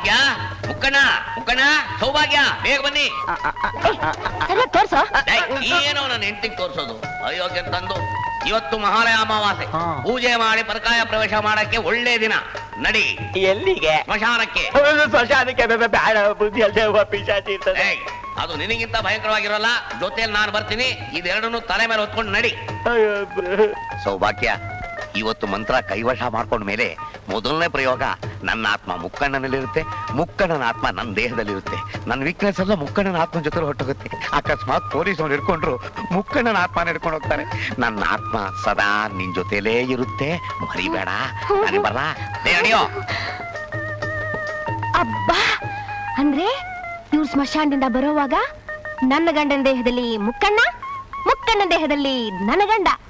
ಸೌಭಾಗ್ಯ ಮುಕ್ಕಣ್ಣ ಮುಕ್ಕಣ್ಣ ಸೌಭಾಗ್ಯ ಬೇಗ ಬನ್ನಿ ಸರಿಯಾಗಿ ತೋರ್ಸೋ ಏಯ್, ಏನೋ ನನ್ನ ಹೆಂಡತಿಗೆ ತೋರ್ಸೋದು ಅಯೋಗ್ಯ ತಂದು ಇವತ್ತು ಮಹಾಲಯ ಅಮಾವಾಸ್ಯೆ ಹಾ. ಪೂಜೆ ಮಾಡಿ ಪರಕಾಯ ಪ್ರವೇಶ ಮಾಡಕ್ಕೆ ಒಳ್ಳೆ ದಿನ ನಡಿ ಎಲ್ಲಿಗೆ ಸ್ಮಶಾನಕ್ಕೆ ಸ್ಮಶಾನಕ್ಕೆ ಬೆ- ಬೆ- ಬೇಡ ಬುದ್ಧಿ ಅಲ್ಲದೆ ಒಬ್ಬ ಪಿಶಾಚಿ ಇರ್ತದೆ ಏಯ್, ಅದು ನಿನಗಿಂತ ಭಯಂಕರವಾಗಿರೋಲ್ಲ ಜೊತೆಯಲ್ಲಿ ನಾನು ಬರ್ತೀನಿ ಇದೆರಡನ್ನೂ ತಲೆ ಮೇಲೆ ಹೊತ್ಕೊಂಡು ನಡಿ ಅಯ್ಯೋ, ಬ- ಸೌಭಾಗ್ಯ ಇವತ್ತು ಮಂತ್ರ ಕೈವಶ ಮಾಡ್ಕೊಂಡ ಮೇಲೆ ಮೊದಲನೇ ಪ್ರಯೋಗ ನನ್ನ ಆತ್ಮ ಮುಕ್ಕಣ್ಣನಲ್ಲಿರುತ್ತೆ ಮುಕ್ಕಣ್ಣನ ಆತ್ಮ ನನ್ನ ದೇಹದಲ್ಲಿರುತ್ತೆ ನನ್ನ ವೀಕ್ನೆಸ್ ಎಲ್ಲ ಮುಕ್ಕಣ್ಣನ ಆತ್ಮ ಜೊತೆ ಹೊಟ್ಟೋಗುತ್ತೆ ಅಕಸ್ಮಾತ್ ಪೊಲೀಸ್ ಅವ್ರು ಹಿಡ್ಕೊಂಡ್ರು ಮುಕ್ಕಣ್ಣನ ಆತ್ಮ ಹಿಡ್ಕೊಂಡು ಹೋಗ್ತಾರೆ ನನ್ನ ಆತ್ಮ ಸದಾ ನಿನ್ ಜೊತೆಲೇ ಇರುತ್ತೆ ಮರಿಬೇಡ ನಾನು ಬರ ನಡೆಯೋ ಅಬ್ಬಾ ಅಂದ್ರೆ ಇವ್ರು ಸ್ಮಶಾನದಿಂದ ಬರೋವಾಗ ನನ್ನ ಗಂಡನ ದೇಹದಲ್ಲಿ ಮುಕ್ಕಣ್ಣ ಮುಕ್ಕಣ್ಣ ದೇಹದಲ್ಲಿ ನನ್ನ ಗಂಡ